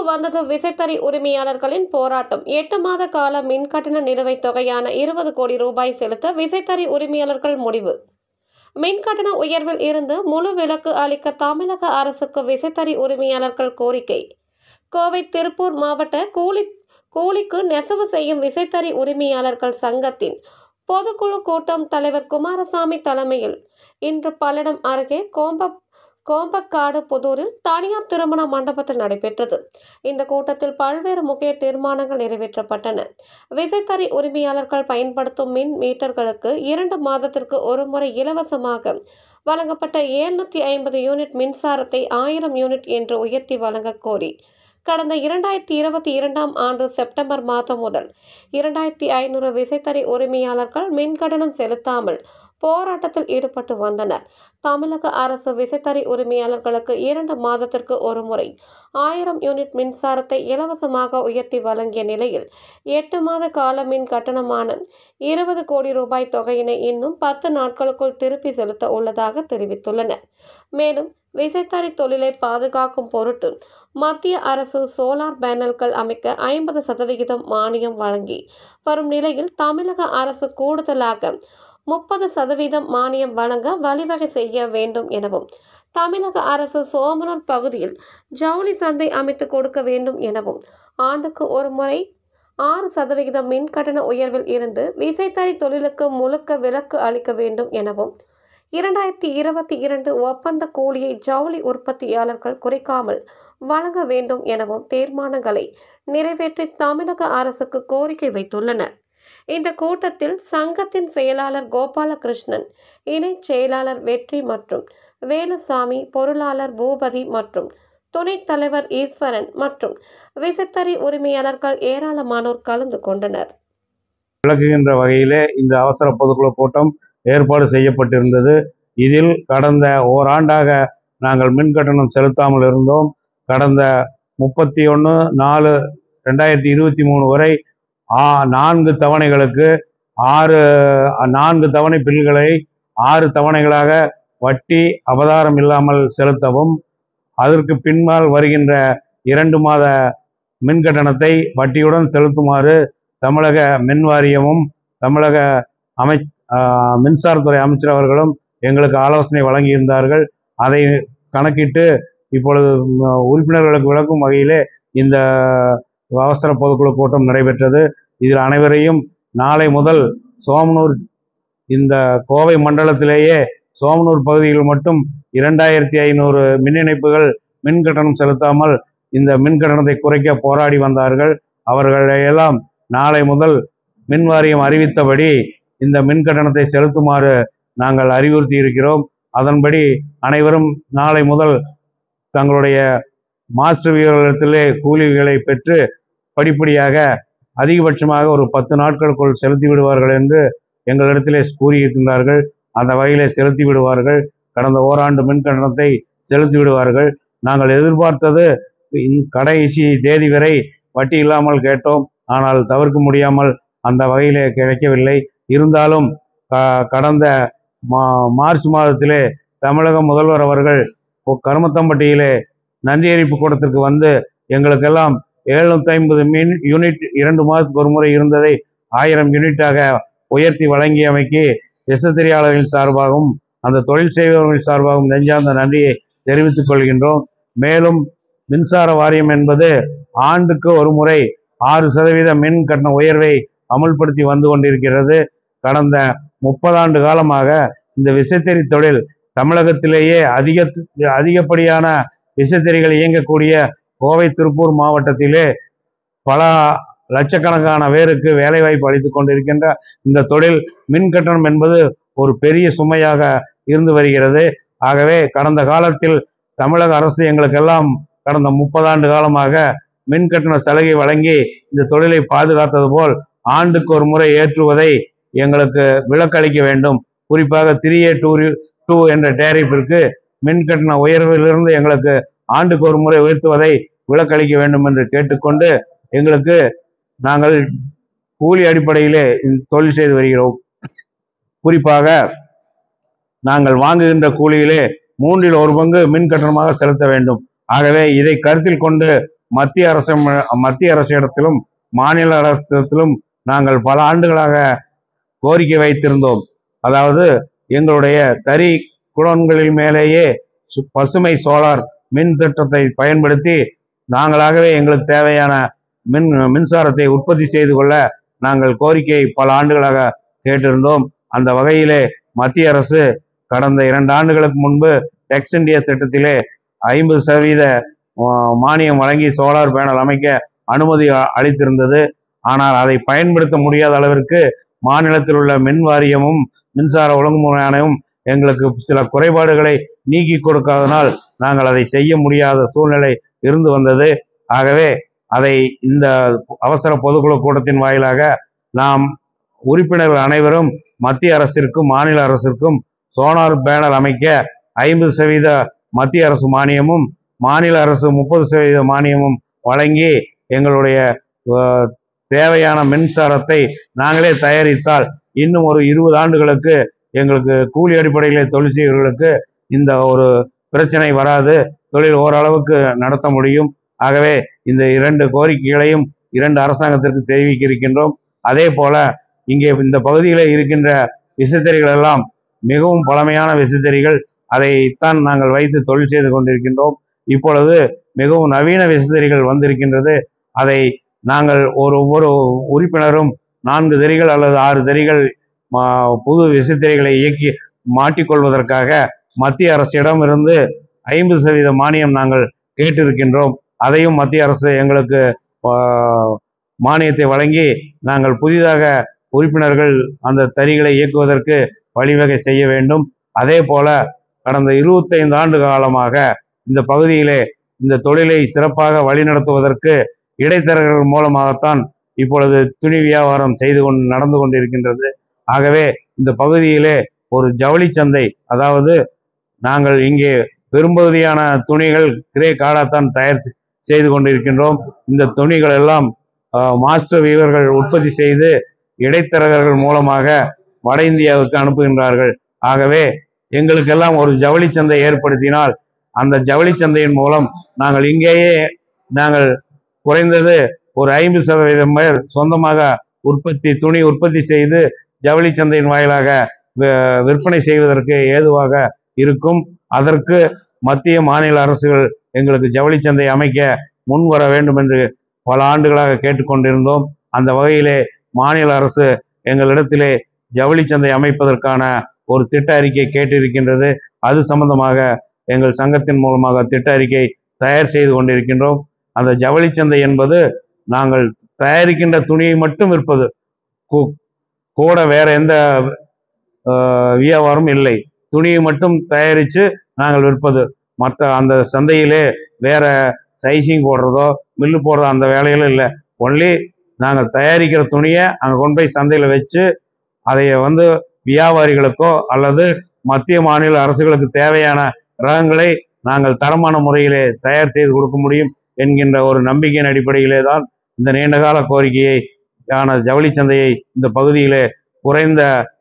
வந்தது விசைத்தறி உரிமையாளர்களின் போராட்டம் எட்டு மாத கால மின்கட்டண நிலுவைத் தொகையான இருபது கோடி ரூபாய் செலுத்த விசைத்தறி உரிமையாளர்கள் முடிவு மின்கட்டண உயர்வில் இருந்து முழு விலக்கு அளிக்க தமிழக அரசுக்கு விசைத்தறி உரிமையாளர்கள் கோரிக்கை கோவை திருப்பூர் மாவட்ட கூலி கூலிக்கு நெசவு செய்யும் விசைத்தறி உரிமையாளர்கள் சங்கத்தின் பொதுக்குழு கூட்டம் தலைவர் குமாரசாமி தலைமையில் இன்று பல்லடம் அருகே கோம்ப கோம்பக்காடு புதூரில் தனியார் திருமண மண்டபத்தில் நடைபெற்றது இந்த கூட்டத்தில் பல்வேறு முக்கிய தீர்மானங்கள் நிறைவேற்றப்பட்டன விசைத்தறி உரிமையாளர்கள் பயன்படுத்தும் மின் மீட்டர்களுக்கு இரண்டு மாதத்திற்கு ஒருமுறை இலவசமாக வழங்கப்பட்ட எழுநூற்றி ஐம்பது யூனிட் மின்சாரத்தை ஆயிரம் யூனிட் என்று உயர்த்தி வழங்க கோரி கடந்த இரண்டாயிரத்தி இருபத்தி இரண்டாம் ஆண்டு செப்டம்பர் மாதம் முதல் இரண்டாயிரத்தி ஐநூறு விசைத்தறி உரிமையாளர்கள் மின்கட்டணம் செலுத்தாமல் போராட்டத்தில் ஈடுபட்டு வந்தனர் தமிழக அரசு விசைத்தறி உரிமையாளர்களுக்கு இரண்டு மாதத்திற்கு ஒரு முறை ஆயிரம் யூனிட் மின்சாரத்தை இலவசமாக உயர்த்தி வழங்கிய நிலையில் எட்டு மாத கால மின் கட்டணமான இருபது கோடி ரூபாய் தொகையினை இன்னும் பத்து நாட்களுக்குள் திருப்பி செலுத்த உள்ளதாக தெரிவித்துள்ளனர் மேலும் விசைத்தறி தொழிலை பாதுகாக்கும் பொருட்டு மத்திய அரசு சோலார் பேனல்கள் அமைக்க ஐம்பது சதவிகிதம் மானியம் வழங்கி வரும் நிலையில் தமிழக அரசு கூடுதலாக முப்பது சதவீதம் மானியம் வழங்க வழிவகை செய்ய வேண்டும் எனவும் தமிழக அரசு சோமனூர் பகுதியில் ஜவுளி சந்தை அமைத்து கொடுக்க வேண்டும் எனவும் ஆண்டுக்கு ஒரு முறை ஆறு சதவிகிதம் மின் கட்டண உயர்வில் இருந்து விசைத்தறி தொழிலுக்கு முழுக்க விலக்கு அளிக்க வேண்டும் எனவும் இரண்டாயிரத்தி இருபத்தி இரண்டு ஒப்பந்த கூலியை ஜவுளி உற்பத்தியாளர்கள் குறைக்காமல் வழங்க வேண்டும் எனவும் தீர்மானங்களை நிறைவேற்றி தமிழக அரசுக்கு கோரிக்கை வைத்துள்ளனர் இந்த கூட்டத்தில் சங்கத்தின் செயலாளர் கோபாலகிருஷ்ணன் இணை செயலாளர் வெற்றி மற்றும் வேலுசாமி பொருளாளர் பூபதி மற்றும் துணைத் தலைவர் ஈஸ்வரன் மற்றும் விசைத்தறி உரிமையாளர்கள் ஏராளமானோர் கலந்து கொண்டனர் விளக்குகின்ற வகையிலே இந்த அவசர பொதுக்குழு கூட்டம் ஏற்பாடு செய்யப்பட்டிருந்தது இதில் கடந்த ஓராண்டாக நாங்கள் மின் கட்டணம் செலுத்தாமல் இருந்தோம் கடந்த முப்பத்தி ஒன்று நாலு ரெண்டாயிரத்தி இருபத்தி மூணு வரை ஆ நான்கு தவணைகளுக்கு ஆறு நான்கு தவணை பில்களை ஆறு தவணைகளாக வட்டி அபதாரம் இல்லாமல் செலுத்தவும் அதற்கு பின்னால் வருகின்ற இரண்டு மாத மின் கட்டணத்தை வட்டியுடன் செலுத்துமாறு தமிழக மின் வாரியமும் தமிழக அமை ஆஹ் மின்சாரத்துறை அமைச்சர் அவர்களும் எங்களுக்கு ஆலோசனை வழங்கியிருந்தார்கள் அதை கணக்கிட்டு இப்பொழுது ம், உறுப்பினர்களுக்கு விளக்கும் வகையிலே இந்த அவசர பொதுக்குழு கூட்டம் நடைபெற்றது இதில் அனைவரையும் நாளை முதல் சோமனூர் இந்த கோவை மண்டலத்திலேயே சோமனூர் பகுதியில் மட்டும் இரண்டாயிரத்தி ஐநூறு மின் இணைப்புகள் மின் கட்டணம் செலுத்தாமல் இந்த மின் கட்டணத்தை குறைக்க போராடி வந்தார்கள் அவர்களை எல்லாம் நாளை முதல் மின் வாரியம் அறிவித்தபடி இந்த மின் கட்டணத்தை செலுத்துமாறு நாங்கள் அறிவுறுத்தி இருக்கிறோம் அதன்படி அனைவரும் நாளை முதல் தங்களுடைய மாஸ்டர் வீரர்களிடத்திலே கூலிகளை பெற்று படிப்படியாக அதிகபட்சமாக ஒரு பத்து நாட்களுக்குள் செலுத்தி விடுவார்கள் என்று எங்களிடத்திலே கூறியிருக்கின்றார்கள் அந்த வகையிலே செலுத்தி விடுவார்கள் கடந்த ஓராண்டு மின் கட்டணத்தை செலுத்தி விடுவார்கள் நாங்கள் எதிர்பார்த்தது இந் கடைசி தேதி வரை வட்டி இல்லாமல் கேட்டோம் ஆனால் தவிர்க்க முடியாமல் அந்த வகையிலே கிடைக்கவில்லை இருந்தாலும் க- கடந்த மா மார்ச் மாதத்திலே தமிழக முதல்வர் அவர்கள் ஒ- கருமத்தம்பட்டியிலே நன்றி அறிவிப்பு கூட்டத்திற்கு வந்து எங்களுக்கெல்லாம் எழுநூத்தி ஐம்பது மின் யூனிட் இரண்டு மாதத்துக்கு ஒரு முறை இருந்ததை ஆயிரம் யூனிட்டாக உயர்த்தி வழங்கியமைக்கு விசைத்தறியாளர்களின் சார்பாகவும் அந்த தொழில் செய்பவர்கள் சார்பாகவும் நெஞ்சார்ந்த நன்றியை தெரிவித்துக் கொள்கின்றோம் மேலும் மின்சார வாரியம் என்பது ஆண்டுக்கு ஒரு முறை ஆறு சதவீத மின் கட்டண உயர்வை அமுல்படுத்தி வந்து கொண்டிருக்கிறது கடந்த முப்பதாண்டு காலமாக இந்த விசைத்தறி தொழில் தமிழகத்திலேயே அதிக அதிகப்படியான விசைத்தறிகள் இயங்கக்கூடிய கோவை திருப்பூர் மாவட்டத்திலே பல லட்சக்கணக்கான பேருக்கு வேலைவாய்ப்பு அளித்துக் கொண்டிருக்கின்ற இந்த தொழில் மின் கட்டணம் என்பது ஒரு பெரிய சுமையாக இருந்து வருகிறது ஆகவே கடந்த காலத்தில் தமிழக அரசு எங்களுக்கெல்லாம் கடந்த முப்பதாண்டு காலமாக மின் கட்டண சலுகை வழங்கி இந்த தொழிலை பாதுகாத்தது போல் ஆண்டுக்கு ஒரு முறை ஏற்றுவதை எங்களுக்கு விலக்களிக்க வேண்டும் குறிப்பாக த்ரீ ஏ டூ டூ என்ற டேரிஃபிற்கு மின் கட்டண உயர்விலிருந்து எங்களுக்கு ஆண்டுக்கு ஒரு முறை உயர்த்துவதை விலக்களிக்க வேண்டும் என்று கேட்டுக்கொண்டு எங்களுக்கு நாங்கள் கூலி அடிப்படையிலே இந்த தொழில் செய்து வருகிறோம் குறிப்பாக நாங்கள் வாங்குகின்ற கூலியிலே மூன்றில் ஒரு பங்கு மின் கட்டணமாக செலுத்த வேண்டும் ஆகவே இதை கருத்தில் கொண்டு மத்திய அரசு மத்திய அரசிடத்திலும் மாநில அரசிடத்திலும் நாங்கள் பல ஆண்டுகளாக கோரிக்கை வைத்திருந்தோம் அதாவது எங்களுடைய தறி குடோன்களின் மேலேயே சு- பசுமை சோலார் மின் திட்டத்தை பயன்படுத்தி நாங்களாகவே எங்களுக்கு தேவையான மின் மின்சாரத்தை உற்பத்தி செய்து கொள்ள நாங்கள் கோரிக்கை பல ஆண்டுகளாக கேட்டிருந்தோம் அந்த வகையிலே மத்திய அரசு கடந்த இரண்டு ஆண்டுகளுக்கு முன்பு டெக்ஸ் இந்தியா திட்டத்திலே ஐம்பது சதவீத ஆஹ், மானியம் வழங்கி சோலார் பேனல் அமைக்க அனுமதி அ- அளித்திருந்தது ஆனால் அதை பயன்படுத்த முடியாத அளவிற்கு மாநிலத்தில் உள்ள மின் வாரியமும் மின்சார ஒழுங்குமுறை ஆணையமும் எங்களுக்கு சில குறைபாடுகளை நீக்கி கொடுக்காதனால் நாங்கள் அதை செய்ய முடியாத சூழ்நிலை இருந்து வந்தது ஆகவே அதை இந்த அவசர பொதுக்குழு கூட்டத்தின் வாயிலாக நாம் உறுப்பினர்கள் அனைவரும் மத்திய அரசிற்கும் மாநில அரசிற்கும் சோலார் பேனல் அமைக்க ஐம்பது சதவீத மத்திய அரசு மானியமும் மாநில அரசு முப்பது சதவீத மானியமும் வழங்கி எங்களுடைய அஹ், தேவையான மின்சாரத்தை நாங்களே தயாரித்தால் இன்னும் ஒரு இருபது ஆண்டுகளுக்கு எங்களுக்கு கூலி அடிப்படையிலே தொழில் செய்வர்களுக்கு இந்த ஒரு பிரச்சனை வராது தொழில் ஓரளவுக்கு நடத்த முடியும் ஆகவே இந்த இரண்டு கோரிக்கைகளையும் இரண்டு அரசாங்கத்திற்கு தெரிவிக்க இருக்கின்றோம் அதே போல இங்கே இந்த பகுதியில் இருக்கின்ற விசைத்தறிகள் எல்லாம் மிகவும் பழமையான விசைத்தறிகள் அதைத்தான் நாங்கள் வைத்து தொழில் செய்து கொண்டிருக்கின்றோம் இப்பொழுது மிகவும் நவீன விசைத்தறிகள் வந்திருக்கின்றது அதை நாங்கள் ஒரு ஒவ்வொரு உறுப்பினரும் நான்கு தறிகள் அல்லது ஆறு தறிகள் மா- புது விசைத்தறிகளை இயக்கி மாட்டிக்கொள்வதற்காக மத்திய அரசிடம் இருந்து ஐம்பது சதவீத மானியம் நாங்கள் கேட்டிருக்கின்றோம் அதையும் மத்திய அரசு எங்களுக்கு ஆஹ், மானியத்தை வழங்கி நாங்கள் புதிதாக உறுப்பினர்கள் அந்த தறிகளை இயக்குவதற்கு வழிவகை செய்ய வேண்டும் அதே போல கடந்த இருபத்தைந்து ஆண்டு காலமாக இந்த பகுதியிலே இந்த தொழிலை சிறப்பாக வழிநடத்துவதற்கு இடைத்தரகர்கள் மூலமாகத்தான் இப்பொழுது துணி வியாபாரம் செய்து கொண்டு நடந்து கொண்டிருக்கின்றது ஆகவே இந்த பகுதியிலே ஒரு ஜவுளி சந்தை அதாவது நாங்கள் இங்கே பெரும்பகுதியான துணிகள் கிரே காடாத்தான் தயார் செ- செய்து கொண்டிருக்கின்றோம் இந்த துணிகள் எல்லாம் ஆஹ், மாஸ்டர் வீவர்கள் உற்பத்தி செய்து இடைத்தரகர்கள் மூலமாக வட இந்தியாவுக்கு அனுப்புகின்றார்கள் ஆகவே எங்களுக்கெல்லாம் ஒரு ஜவுளி சந்தை ஏற்படுத்தினால் அந்த ஜவுளி சந்தையின் மூலம் நாங்கள் இங்கேயே நாங்கள் குறைந்தது ஒரு ஐம்பது சதவீதம் பேர் சொந்தமாக உற்பத்தி துணி உற்பத்தி செய்து ஜவுளி சந்தையின் வாயிலாக வி- விற்பனை செய்வதற்கு ஏதுவாக இருக்கும் அதற்கு மத்திய மாநில அரசுகள் எங்களுக்கு ஜவுளி சந்தை அமைக்க முன் வர வேண்டும் என்று பல ஆண்டுகளாக கேட்டுக்கொண்டிருந்தோம் அந்த வகையிலே மாநில அரசு எங்களிடத்திலே ஜவுளி சந்தை அமைப்பதற்கான ஒரு திட்ட அறிக்கை கேட்டிருக்கின்றது அது சம்பந்தமாக எங்கள் சங்கத்தின் மூலமாக திட்ட அறிக்கை தயார் செய்து கொண்டிருக்கின்றோம் அந்த ஜவுளி சந்தை என்பது நாங்கள் தயாரிக்கின்ற துணியை மட்டும் விற்பது கூ- கூட வேற எந்த ஆஹ், வியாபாரம் இல்லை துணியை மட்டும் தயாரித்து நாங்கள் விற்பது மற்ற அந்த சந்தையிலே வேற சைசிங் போடுறதோ மில்லு போடுறதோ அந்த வேலைகளும் இல்லை ஒன்லி நாங்கள் தயாரிக்கிற துணியை அங்கே கொண்டு போய் சந்தையில் வச்சு அதை வந்து வியாபாரிகளுக்கோ அல்லது மத்திய மாநில அரசுகளுக்கு தேவையான ரகங்களை நாங்கள் தரமான முறையிலே தயார் செய்து கொடுக்க முடியும் என்கின்ற ஒரு நம்பிக்கையின் அடிப்படையிலே தான் இந்த நீண்டகால கோரிக்கையை ஆன ஜவுளி சந்தையை இந்த பகுதியிலே குறைந்த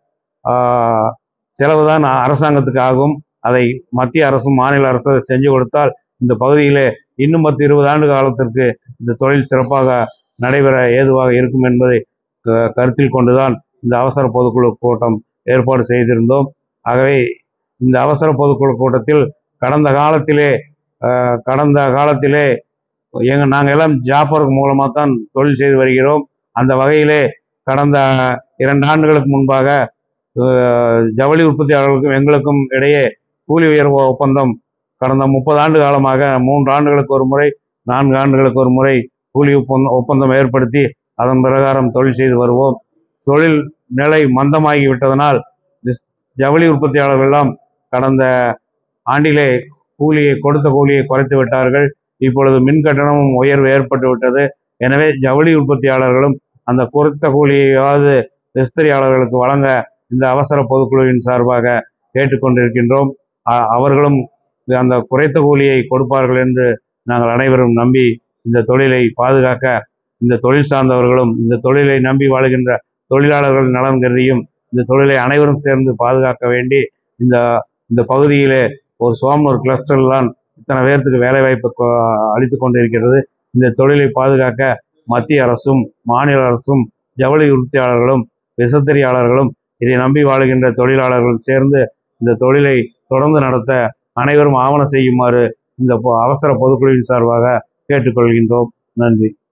ஆஹ், செலவுதான் அரசாங்கத்துக்கு ஆகும் அதை மத்திய அரசும் மாநில அரசும் செஞ்சு கொடுத்தால் இந்த பகுதியிலே இன்னும் பத்து இருபது ஆண்டு காலத்திற்கு இந்த தொழில் சிறப்பாக நடைபெற ஏதுவாக இருக்கும் என்பதை க- கருத்தில் கொண்டுதான் இந்த அவசர பொதுக்குழு கூட்டம் ஏற்பாடு செய்திருந்தோம் ஆகவே இந்த அவசர பொதுக்குழு கூட்டத்தில் கடந்த காலத்திலே ஆஹ், கடந்த காலத்திலே எங்க நாங்கள் எல்லாம் ஜாப்பர் மூலமாக தான் தொழில் செய்து வருகிறோம் அந்த வகையிலே கடந்த இரண்டு ஆண்டுகளுக்கு முன்பாக ஆஹ், ஜவுளி உற்பத்தியாளர்களுக்கும் எங்களுக்கும் இடையே கூலி உயர்வு ஒப்பந்தம் கடந்த முப்பது ஆண்டு காலமாக மூன்று ஆண்டுகளுக்கு ஒரு முறை நான்கு ஆண்டுகளுக்கு ஒரு முறை கூலி ஒப்பந்தம் ஒப்பந்தம் ஏற்படுத்தி அதன் பிரகாரம் தொழில் செய்து வருவோம் தொழில் நிலை மந்தமாகி விட்டதனால் this ஜவுளி உற்பத்தியாளர்கள் எல்லாம் கடந்த ஆண்டிலே கூலியை கொடுத்த கூலியை குறைத்து விட்டார்கள் இப்பொழுது மின் கட்டணமும் உயர்வு ஏற்பட்டு விட்டது எனவே ஜவுளி உற்பத்தியாளர்களும் அந்த குறைத்த கூலியையாவது விஸ்தரியாளர்களுக்கு வழங்க இந்த அவசர பொதுக்குழுவின் சார்பாக கேட்டுக்கொண்டிருக்கின்றோம் அ- அவர்களும் அந்த குறைத்த கூலியை கொடுப்பார்கள் என்று நாங்கள் அனைவரும் நம்பி இந்த தொழிலை பாதுகாக்க இந்த தொழில் சார்ந்தவர்களும் இந்த தொழிலை நம்பி வாழுகின்ற தொழிலாளர்கள் நலன் கருதியும் இந்த தொழிலை அனைவரும் சேர்ந்து பாதுகாக்க வேண்டி இந்த இந்த பகுதியிலே ஒரு சோமனூர் கிளஸ்டர் தான் இத்தனை பேர்த்துக்கு வேலை வாய்ப்பு அளித்து கொண்டிருக்கிறது இந்த தொழிலை பாதுகாக்க மத்திய அரசும் மாநில அரசும் ஜவுளி உற்பத்தியாளர்களும் விசைத்தறியாளர்களும் இதை நம்பி வாழுகின்ற தொழிலாளர்களும் சேர்ந்து இந்த தொழிலை தொடர்ந்து நடத்த அனைவரும் ஆவண செய்யுமாறு இந்த பொ- அவசர பொதுக்குழுவின் சார்பாக கேட்டுக்கொள்கின்றோம் நன்றி